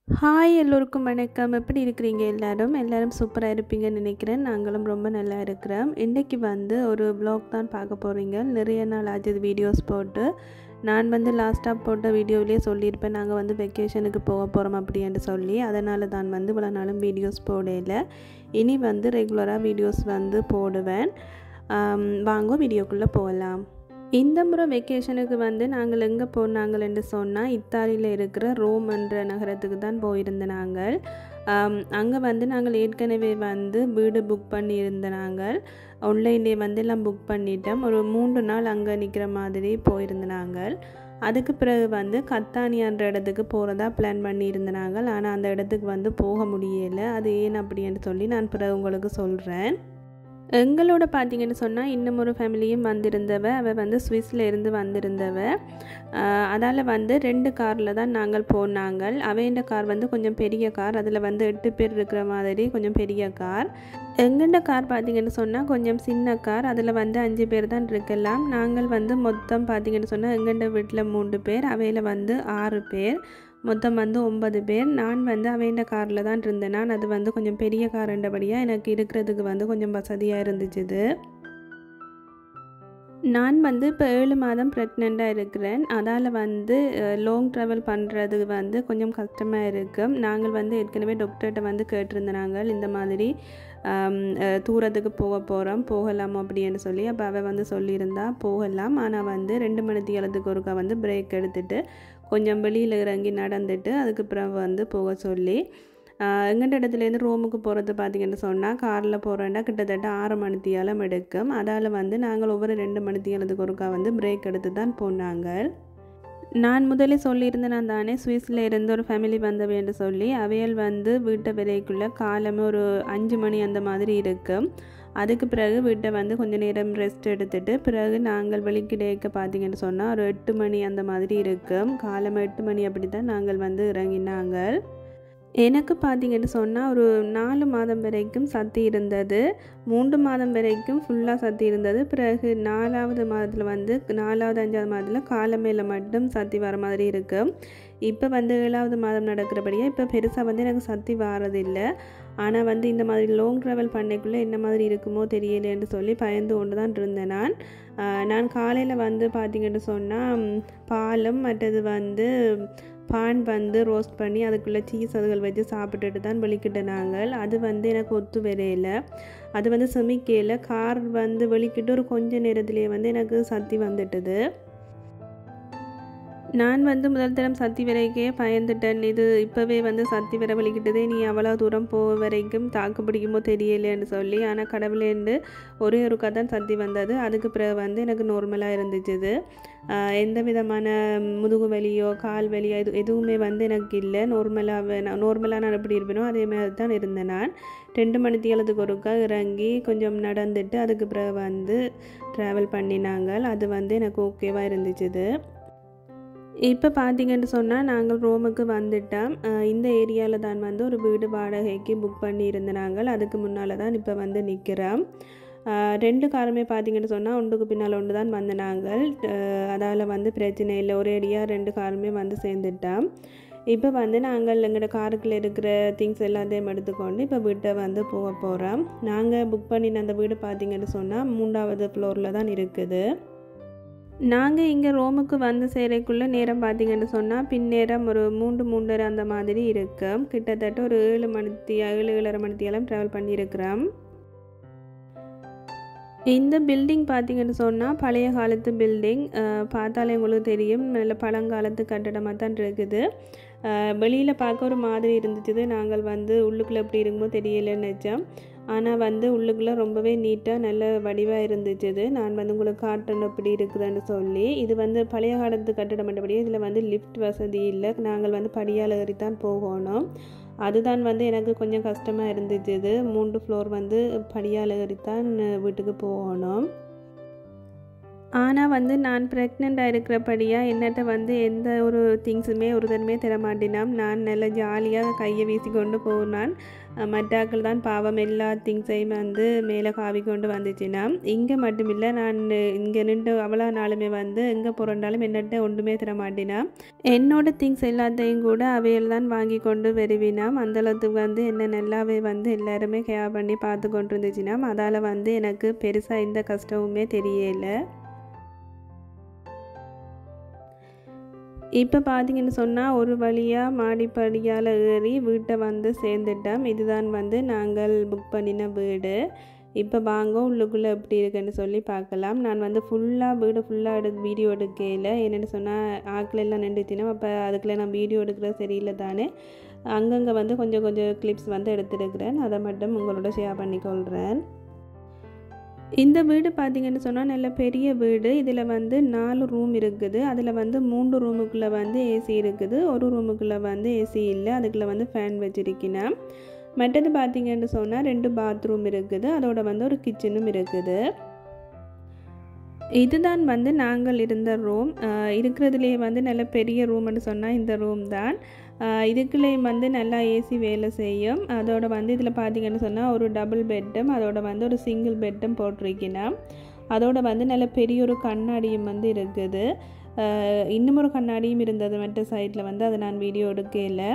hi எல்லோருக்கும் வணக்கம் எப்படி இருக்கிறீங்க எல்லாரும் எல்லாரும் சூப்பராக இருப்பீங்கன்னு நினைக்கிறேன் நாங்களும் ரொம்ப நல்லா இருக்கிறோம் இன்றைக்கி வந்து ஒரு vlog தான் பார்க்க போகிறீங்க நிறைய நாள் ஆச்சு வீடியோஸ் போட்டு நான் வந்து லாஸ்ட்டாக போட்ட வீடியோவிலே சொல்லியிருப்பேன் நாங்கள் வந்து வெக்கேஷனுக்கு போக போகிறோம் அப்படின்னு சொல்லி அதனால தான் வந்து இவ்வளோ நாளும் வீடியோஸ் போடல இனி வந்து ரெகுலராக வீடியோஸ் வந்து போடுவேன் ஆம், வாங்க வீடியோக்குள்ளே போகலாம் இந்த முறை வெக்கேஷனுக்கு வந்து நாங்கள் எங்கே போனாங்கள்னு சொன்னால் இத்தாலியில் இருக்கிற ரோம் என்ற நகரத்துக்கு தான் போயிருந்த நாங்கள் அங்கே வந்து நாங்கள் ஏற்கனவே வந்து வீடு புக் பண்ணியிருந்த நாங்கள் ஆன்லைன்லேயே வந்து எல்லாம் புக் பண்ணிட்டோம் ஒரு மூன்று நாள் அங்கே நிற்கிற மாதிரி போயிருந்த நாங்கள் அதுக்கு பிறகு வந்து கத்தானியான்ற இடத்துக்கு போகிறதா பிளான் பண்ணியிருந்த நாங்கள் ஆனால் அந்த இடத்துக்கு வந்து போக முடியலை அது ஏன் அப்படின்னு சொல்லி நான் பிறகு உங்களுக்கு சொல்கிறேன் எங்களோட பார்த்தீங்கன்னு சொன்னால் இன்னும் ஒரு ஃபேமிலியும் வந்திருந்தவ அவள் வந்து சுவிஸில் இருந்து வந்திருந்தவ அதால் வந்து ரெண்டு காரில் தான் நாங்கள் போனாங்கள் அவைண்ட கார் வந்து கொஞ்சம் பெரிய கார் அதில் வந்து எட்டு பேர் இருக்கிற மாதிரி கொஞ்சம் பெரிய கார் எங்கண்ட கார் பார்த்தீங்கன்னு சொன்னால் கொஞ்சம் சின்ன கார் அதில் வந்து அஞ்சு பேர் தான் இருக்கலாம் நாங்கள் வந்து மொத்தம் பார்த்தீங்கன்னு சொன்னால் எங்கண்ட வீட்டில் மூன்று பேர் அவையில் வந்து ஆறு பேர் மொத்தம் வந்து ஒன்பது பேர் நான் வந்து அவைண்ட காரில் தான் இருந்தேன் நான் அது வந்து கொஞ்சம் பெரிய காரண்டபடியாக எனக்கு இருக்கிறதுக்கு வந்து கொஞ்சம் வசதியாக இருந்துச்சுது நான் வந்து இப்போ ஏழு மாதம் ப்ரெக்னெண்ட்டாக இருக்கிறேன் அதால் வந்து லாங் ட்ராவல் பண்ணுறதுக்கு வந்து கொஞ்சம் கஷ்டமாக இருக்கும் நாங்கள் வந்து ஏற்கனவே டாக்டர்கிட்ட வந்து கேட்டிருந்த நாங்கள் இந்த மாதிரி ஆம், அஹ், தூரத்துக்கு போக போகிறோம் போகலாம் அப்படின்னு சொல்லி அப்போ அவள் வந்து சொல்லியிருந்தா போகலாம் ஆனால் வந்து ரெண்டு மணி தேலத்துக்கு ஒருக்கா வந்து பிரேக் எடுத்துட்டு கொஞ்சம் வெளியில் இறங்கி நடந்துட்டு அதுக்கு பிறகு வந்து போக சொல்லி எங்கள்ட இடத்துலேருந்து ரோமுக்கு போகிறது பார்த்தீங்கன்னு சொன்னால் காரில் போகிறோன்னா கிட்டத்தட்ட ஆறு மணி தியாலம் எடுக்கும் அதால் வந்து நாங்கள் ஒவ்வொரு ரெண்டு மணி தியாலத்துக்கு ஒருக்கா வந்து பிரேக் எடுத்து தான் போனாங்க நான் முதலே சொல்லியிருந்தேன் நான் தானே சுவிஸில் இருந்த ஒரு ஃபேமிலி வந்தவேன்னு சொல்லி அவையல் வந்து வீட்டை விலைக்குள்ளே காலமே ஒரு அஞ்சு மணி அந்த மாதிரி இருக்கும் அதுக்கு பிறகு வீட்டை வந்து கொஞ்ச நேரம் ரெஸ்ட் எடுத்துட்டு பிறகு நாங்கள் வெளிக்கிடேக்க பார்த்தீங்கன்னு சொன்னால் ஒரு எட்டு மணி அந்த மாதிரி இருக்கும் காலமே எட்டு மணி அப்படி தான் நாங்கள் வந்து இறங்கினாங்கள் எனக்கு பார்த்தீங்கன்னு சொன்னால் ஒரு நாலு மாதம் வரைக்கும் சத்தி இருந்தது மூன்று மாதம் வரைக்கும் ஃபுல்லாக சத்தி இருந்தது பிறகு நாலாவது மாதத்தில் வந்து நாலாவது அஞ்சாவது மாதத்தில் காலமேல மட்டும் சத்தி வர மாதிரி இருக்குது இப்போ வந்து ஏழாவது மாதம் நடக்கிறபடியாக இப்போ பெருசாக வந்து எனக்கு சத்தி வாரதில்லை ஆனால் வந்து இந்த மாதிரி லாங் ட்ராவல் பண்ணைக்குள்ளே என்ன மாதிரி இருக்குமோ தெரியலேன்னு சொல்லி பயந்து கொண்டு தான் இருந்தேன் நான் ஆஹ் நான் காலையில் வந்து பார்த்தீங்கன்னு சொன்னால் பாலும் மற்றது வந்து பான் வந்து ரோஸ்ட் பண்ணி அதுக்குள்ளே சீஸ் அதுகள் வச்சு சாப்பிட்டுட்டு தான் வெளிக்கிட்ட நாங்கள் அது வந்து எனக்கு ஒத்து வரையில அது வந்து செமிக்கையில் கார் வந்து வெளிக்கிட்டு ஒரு கொஞ்ச நேரத்திலேயே வந்து எனக்கு சத்தி வந்துட்டுது நான் வந்து முதல் தரம் சத்தி வரைக்கே பயந்துட்டேன் இது இப்போவே வந்து சத்தி வர வலிக்கிட்டதே நீ அவ்வளோ தூரம் போக வரைக்கும் தாக்கு பிடிக்குமோ தெரியலேன்னு சொல்லி ஆனால் கடவுளேண்டு ஒரே ஒரு தான் சத்தி வந்தது அதுக்கு பிறகு வந்து எனக்கு நார்மலாக இருந்துச்சுது ஆஹ் எந்த விதமான முதுகு வலியோ கால் வலியோ இது எதுவுமே வந்து எனக்கு இல்லை நார்மலாக நார்மலாக நான் எப்படி இருப்பேனோ அதே மாதிரி தான் இருந்தேன் நான் ரெண்டு மணி தேலத்துக்கு ஒருக்கா இறங்கி கொஞ்சம் நடந்துட்டு அதுக்கு பிறகு வந்து ட்ராவல் பண்ணினாங்க அது வந்து எனக்கு ஓகேவாக இருந்துச்சுது இப்போ பார்த்தீங்கன்னு சொன்னால் நாங்கள் ரோமுக்கு வந்துட்டோம் அஹ் இந்த ஏரியாவில் தான் வந்து ஒரு வீடு வாடகைக்கு புக் பண்ணி இருந்த நாங்கள் அதுக்கு முன்னால் தான் இப்போ வந்து நிற்கிறோம் அஹ் ரெண்டு காருமே பார்த்தீங்கன்னு சொன்னால் ஒன்றுக்கு பின்னால் ஒன்று தான் வந்த நாங்கள் அதால் வந்து பிரச்சனை இல்லை ஒரே அடியாக ரெண்டு காருமே வந்து சேர்ந்துட்டோம் இப்போ வந்து நாங்கள் எங்களோட காருக்குள்ளே இருக்கிற திங்ஸ் எல்லாத்தையும் எடுத்துக்கொண்டு இப்போ வீட்டை வந்து போக போகிறோம் நாங்கள் புக் பண்ணின அந்த வீடு பார்த்தீங்கன்னு சொன்னால் மூன்றாவது ஃப்ளோரில் தான் இருக்குது நாங்கள் இங்கே ரோமுக்கு வந்து சேரைக்குள்ளே நேரம் பார்த்தீங்கன்னு சொன்னால் பின்னேரம் ஒரு மூன்று மூன்றரை அந்த மாதிரி இருக்கும் கிட்டத்தட்ட ஒரு ஏழு மணித்தி ஏழு ஏழரை மணித்தியெல்லாம் ட்ராவல் பண்ணியிருக்கிறோம் இந்த பில்டிங் பார்த்தீங்கன்னு சொன்னால் பழைய காலத்து பில்டிங் பார்த்தாலே உங்களுக்கு தெரியும் நல்ல பழங்காலத்து கட்டடமாக தான் இருக்குது வெளியில் பார்க்க ஒரு மாதிரி இருந்துச்சு நாங்கள் வந்து உள்ளுக்குள்ளே எப்படி இருக்குமோ தெரியலன்னு நினச்சோம் ஆனால் வந்து உள்ளுக்குள்ளே ரொம்பவே நீட்டாக நல்ல வடிவாக இருந்துச்சு நான் வந்து உங்களுக்கு காட்டணும் எப்படி இருக்குதுன்னு சொல்லி இது வந்து பழைய காலத்து கட்டடம் மற்றபடியே இதில் வந்து லிஃப்ட் வசதி இல்லை நாங்கள் வந்து படியால் ஏறி தான் போகணும் அதுதான் வந்து எனக்கு கொஞ்சம் கஷ்டமாக இருந்துச்சு மூன்று ஃப்ளோர் வந்து படியால் ஏறி தான் வீட்டுக்கு போகணும் ஆனால் வந்து நான் ப்ரெக்னெண்ட்டாக இருக்கிறபடியாக என்னட்ட வந்து எந்த ஒரு திங்ஸுமே ஒரு தடமே தர மாட்டேனாம் நான் நல்ல ஜாலியாக கையை வீசி கொண்டு போனான் மற்றாக்கள் தான் பாவம் எல்லா திங்ஸையும் வந்து மேலே காவி கொண்டு வந்துச்சுன்னா இங்கே மட்டுமில்லை நான் இங்கே நின்று அவ்வளோ நாளுமே வந்து எங்கே போகிறனாலும் என்னட்ட ஒன்றுமே தர மாட்டேனா என்னோட திங்ஸ் எல்லாத்தையும் கூட அவையில் தான் வாங்கி கொண்டு வருவினாம் அந்தளவுக்கு வந்து என்ன நல்லாவே வந்து எல்லாருமே கேர் பண்ணி பார்த்து கொண்டு இருந்துச்சுன்னா அதால் வந்து எனக்கு பெருசாக எந்த கஷ்டமுமே தெரியலை இப்போ பார்த்தீங்கன்னு சொன்னால் ஒரு வழியாக மாடிப்படியால் ஏறி வீட்டை வந்து சேர்ந்துட்டோம் இதுதான் வந்து நாங்கள் புக் பண்ணின வீடு இப்போ வாங்க உள்ளுக்குள்ளே எப்படி இருக்குன்னு சொல்லி பார்க்கலாம் நான் வந்து ஃபுல்லாக வீடு ஃபுல்லாக எடு வீடியோ எடுக்கையில் என்னென்னு சொன்னால் ஆக்கில் எல்லாம் நின்றுச்சுன்னா அப்போ அதுக்குள்ளே நான் வீடியோ எடுக்கிறது சரியில்லை தானே அங்கங்கே வந்து கொஞ்சம் கொஞ்சம் கிளிப்ஸ் வந்து எடுத்துருக்கிறேன் அதை மட்டும் உங்களோட ஷேர் பண்ணிக்கொள்கிறேன் இந்த வீடு பார்த்திங்கன்னு சொன்னால் நல்ல பெரிய வீடு இதில் வந்து நாலு ரூம் இருக்குது அதில் வந்து மூன்று ரூமுக்குள்ளே வந்து ஏசி இருக்குது ஒரு ரூமுக்குள்ளே வந்து ஏசி இல்லை அதுக்குள்ளே வந்து ஃபேன் வச்சிருக்கினேன் மற்றது பார்த்திங்கன்னு சொன்னால் ரெண்டு பாத்ரூம் இருக்குது அதோட வந்து ஒரு கிச்சனும் இருக்குது இதுதான் வந்து நாங்கள் இருந்த ரூம் இருக்கிறதுலேயே வந்து நல்ல பெரிய ரூம்னு சொன்னால் இந்த ரூம் தான் இதுக்குள்ளேயும் வந்து நல்லா ஏசி வேலை செய்யும் அதோட வந்து இதில் பார்த்தீங்கன்னு சொன்னால் ஒரு டபுள் பெட்டும் அதோட வந்து ஒரு சிங்கிள் பெட்டும் போட்டிருக்கேன் அதோட வந்து நல்ல பெரிய ஒரு கண்ணாடியும் வந்து இருக்குது இன்னும் ஒரு கண்ணாடியும் இருந்தது மற்ற சைடில் வந்து அதை நான் வீடியோ எடுக்கல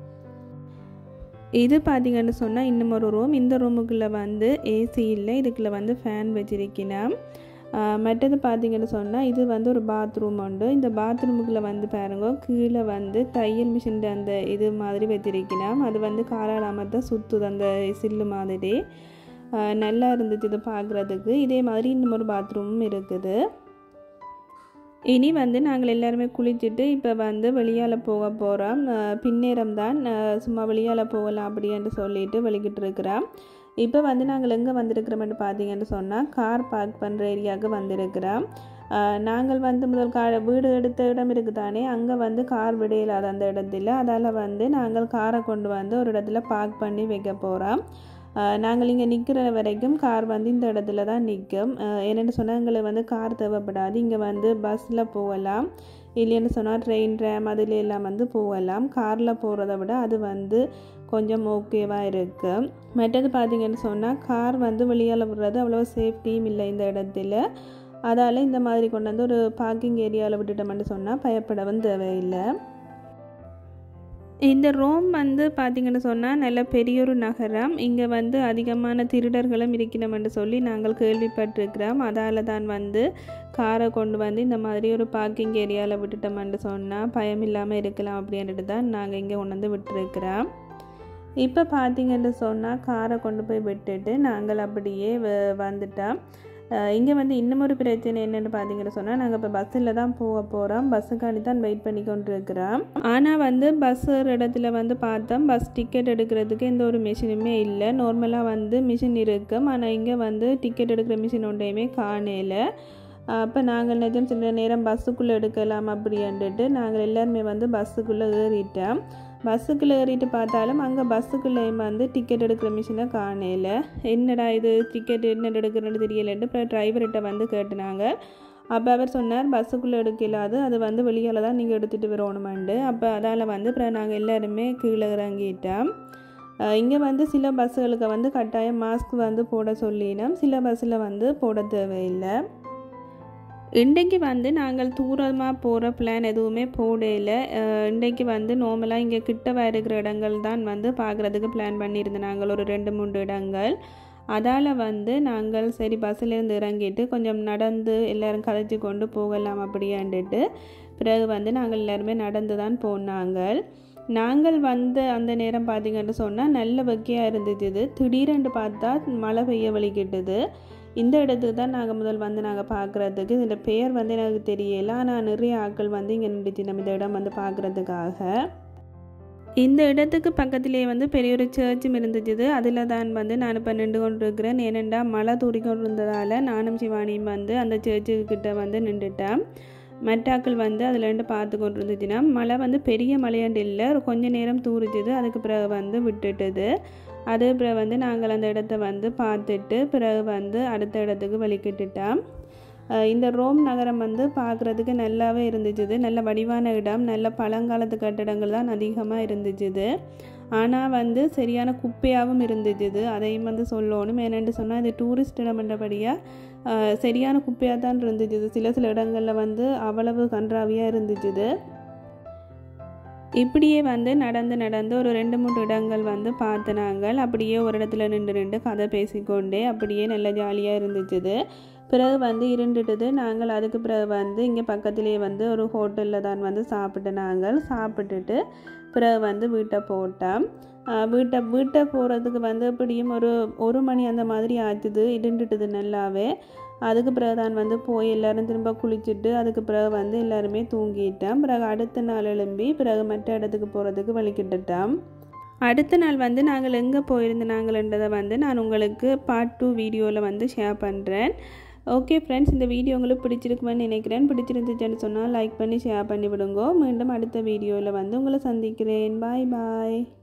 இது பார்த்தீங்கன்னு சொன்னால் இன்னும் ஒரு ரூம் இந்த ரூமுக்குள்ளே வந்து ஏசி இல்லை இதுக்குள்ளே வந்து ஃபேன் வச்சிருக்கேன் மற்றது பார்த்தீங்கன்னு சொன்னால் இது வந்து ஒரு பாத்ரூம் உண்டு இந்த பாத்ரூமுக்குள்ளே வந்து பாருங்க கீழே வந்து தையல் மிஷின் அந்த இது மாதிரி வச்சிருக்கணும் அது வந்து காலாடாமல் தான் சுற்றுது அந்த சில்லு மாதிரி நல்லா இருந்துச்சு இது பார்க்குறதுக்கு இதே மாதிரி இன்னும் ஒரு பாத்ரூமும் இருக்குது இனி வந்து நாங்கள் எல்லாருமே குளிச்சுட்டு இப்போ வந்து வெளியால் போக போகிறோம் பின்னேரம் தான் சும்மா வெளியால் போகலாம் அப்படின்னு சொல்லிட்டு வெளிக்கிட்டு இருக்கிறோம் இப்போ வந்து நாங்கள் எங்கே வந்திருக்கிறோம்னு பார்த்தீங்கன்னு சொன்னால் கார் பார்க் பண்ணுற ஏரியாவுக்கு வந்திருக்கிறோம் நாங்கள் வந்து முதல் கா வீடு எடுத்த இடம் இருக்குது தானே அங்கே வந்து கார் விட இல்லாத அந்த இடத்துல அதால் வந்து நாங்கள் காரை கொண்டு வந்து ஒரு இடத்துல பார்க் பண்ணி வைக்க போகிறோம் நாங்கள் இங்கே நிற்கிற வரைக்கும் கார் வந்து இந்த இடத்துல தான் நிற்கும் என்னென்னு சொன்னால் எங்களுக்கு வந்து கார் தேவைப்படாது இங்கே வந்து பஸ்ஸில் போகலாம் இல்லைன்னு சொன்னால் ட்ரெயின் ட்ராம் அதில் எல்லாம் வந்து போகலாம் காரில் போகிறத விட அது வந்து கொஞ்சம் ஓகேவாக இருக்குது மற்றது பார்த்திங்கன்னு சொன்னால் கார் வந்து வெளியால் விடுறது அவ்வளோ சேஃப்டியும் இல்லை இந்த இடத்துல அதால் இந்த மாதிரி கொண்டு வந்து ஒரு பார்க்கிங் ஏரியாவில் விட்டுட்டோம்னு சொன்னால் பயப்படவும் தேவையில்லை இந்த ரோம் வந்து பார்த்திங்கன்னு சொன்னால் நல்ல பெரிய ஒரு நகரம் இங்கே வந்து அதிகமான திருடர்களும் இருக்கணும்னு சொல்லி நாங்கள் கேள்விப்பட்டிருக்கிறோம் அதால் தான் வந்து காரை கொண்டு வந்து இந்த மாதிரி ஒரு பார்க்கிங் ஏரியாவில் விட்டுட்டோம்னு சொன்னால் பயம் இல்லாமல் இருக்கலாம் அப்படின்ட்டு தான் நாங்கள் இங்கே கொண்டு வந்து விட்டுருக்கிறோம் இப்போ பார்த்திங்கன்னு சொன்னால் காரை கொண்டு போய் விட்டுட்டு நாங்கள் அப்படியே வந்துட்டோம் இங்கே வந்து இன்னும் ஒரு பிரச்சனை என்னென்னு பார்த்தீங்கன்னு சொன்னால் நாங்கள் இப்போ பஸ்ஸில் தான் போக போகிறோம் பஸ்ஸுக்காண்டி தான் வெயிட் பண்ணி கொண்டு இருக்கிறோம் ஆனால் வந்து பஸ் இடத்துல வந்து பார்த்தோம் பஸ் டிக்கெட் எடுக்கிறதுக்கு எந்த ஒரு மிஷினுமே இல்லை நார்மலாக வந்து மிஷின் இருக்கும் ஆனால் இங்கே வந்து டிக்கெட் எடுக்கிற மிஷின் ஒன்றையுமே காணல அப்போ நாங்கள் நிஜம் சில நேரம் பஸ்ஸுக்குள்ளே எடுக்கலாம் அப்படின்ட்டு நாங்கள் எல்லாருமே வந்து பஸ்ஸுக்குள்ளே ஏறிட்டோம் பஸ்ஸுக்குள்ளே ஏறிட்டு பார்த்தாலும் அங்கே பஸ்ஸுக்குள்ளேயும் வந்து டிக்கெட் எடுக்கிற மிஷினை காணல என்னடா இது டிக்கெட் என்ன எடுக்கிறேன்னு தெரியலன்ட்டு அப்புறம் டிரைவர்கிட்ட வந்து கேட்டுனாங்க அப்போ அவர் சொன்னார் பஸ்ஸுக்குள்ளே எடுக்கலாது அது வந்து வெளியால் தான் நீங்கள் எடுத்துகிட்டு வரணுமெண்டு அப்போ அதால் வந்து அப்புறம் நாங்கள் எல்லாருமே கீழே இறங்கிட்டோம் இங்கே வந்து சில பஸ்ஸுகளுக்கு வந்து கட்டாயம் மாஸ்க் வந்து போட சொல்லினோம் சில பஸ்ஸில் வந்து போட தேவையில்லை இன்றைக்கு வந்து நாங்கள் தூரமாக போகிற பிளான் எதுவுமே போடல இன்றைக்கு வந்து நார்மலாக இங்கே கிட்ட இருக்கிற இடங்கள் தான் வந்து பார்க்குறதுக்கு பிளான் பண்ணியிருந்தோம் நாங்கள் ஒரு ரெண்டு மூன்று இடங்கள் அதால் வந்து நாங்கள் சரி பஸ்ஸிலேருந்து இறங்கிட்டு கொஞ்சம் நடந்து எல்லோரும் கதைச்சி கொண்டு போகலாம் அப்படின்ட்டு பிறகு வந்து நாங்கள் எல்லாருமே நடந்து தான் போனாங்க நாங்கள் வந்த அந்த நேரம் பார்த்திங்கன்னு சொன்னால் நல்ல வகையாக இருந்துச்சு இது திடீரென்று பார்த்தா மழை பெய்ய வலிக்கிட்டுது இந்த இடத்துக்கு தான் நாங்கள் முதல் வந்து நாங்கள் பார்க்குறதுக்கு இதில் பெயர் வந்து எனக்கு தெரியல ஆனால் நிறைய ஆட்கள் வந்து இங்கே நின்றுச்சு நம்ம இந்த இடம் வந்து பார்க்குறதுக்காக இந்த இடத்துக்கு பக்கத்திலே வந்து பெரிய ஒரு சர்ச்சும் இருந்துச்சு அதில் தான் வந்து நான் இப்போ நின்று கொண்டு இருக்கிறேன் ஏனெண்டா மழை தூரி கொண்டு இருந்ததால் நானும் சிவானியும் வந்து அந்த சர்ச்சுக்கிட்ட வந்து நின்றுட்டேன் மெட்டாக்கள் வந்து அதில் இருந்து பார்த்து கொண்டு இருந்துச்சுன்னா மழை வந்து பெரிய மழையாண்டு இல்லை ஒரு கொஞ்ச நேரம் தூரிச்சுது அதுக்கு பிறகு வந்து விட்டுட்டுது அது பிறகு வந்து நாங்கள் அந்த இடத்த வந்து பார்த்துட்டு பிறகு வந்து அடுத்த இடத்துக்கு வழிகிட்டுட்டோம் அஹ் இந்த ரோம் நகரம் வந்து பார்க்குறதுக்கு நல்லாவே இருந்துச்சுது நல்ல வடிவான இடம் நல்ல பழங்காலத்து கட்டடங்கள் தான் அதிகமாக இருந்துச்சுது ஆனால் வந்து சரியான குப்பையாகவும் இருந்துச்சுது அதையும் வந்து சொல்லணும் ஏனென்று சொன்னால் இது டூரிஸ்ட் இடம்ன்றபடியாக சரியான குப்பையாக தான் இருந்துச்சுது சில சில இடங்களில் வந்து அவ்வளவு கன்றாவியாக இருந்துச்சுது இப்படியே வந்து நடந்து நடந்து ஒரு ரெண்டு மூணு இடங்கள் வந்து பார்த்து நாங்கள் அப்படியே ஒரு இடத்துல நின்று நின்று கதை பேசிக்கொண்டே அப்படியே நல்ல ஜாலியாக இருந்துச்சுது பிறகு வந்து இருண்டுட்டுது நாங்கள் அதுக்கு பிறகு வந்து இங்கே பக்கத்துலேயே வந்து ஒரு ஹோட்டலில் தான் வந்து சாப்பிட்டு நாங்கள் சாப்பிட்டுட்டு பிறகு வந்து வீட்டை போட்டோம் ஆஹ் வீட்டை வீட்டை போகிறதுக்கு வந்து எப்படியும் ஒரு ஒரு மணி அந்த மாதிரி ஆச்சுது இருண்டுட்டுது நல்லாவே அதுக்கு பிறகு தான் வந்து போய் எல்லோரும் திரும்ப குளிச்சுட்டு அதுக்கு பிறகு வந்து எல்லாருமே தூங்கிட்டோம் பிறகு அடுத்த நாள் எழும்பி பிறகு மற்ற இடத்துக்கு போகிறதுக்கு வலிக்கிட்டுட்டோம் அடுத்த நாள் வந்து நாங்கள் எங்கே போயிருந்த நாங்கள்ன்றதை வந்து நான் உங்களுக்கு பார்ட் டூ வீடியோவில் வந்து ஷேர் பண்ணுறேன் ஓகே ஃப்ரெண்ட்ஸ் இந்த வீடியோ உங்களுக்கு பிடிச்சிருக்குமென்னு நினைக்கிறேன் பிடிச்சிருந்துச்சுன்னு சொன்னால் லைக் பண்ணி ஷேர் பண்ணி விடுங்க மீண்டும் அடுத்த வீடியோவில் வந்து உங்களை சந்திக்கிறேன் பாய் பாய்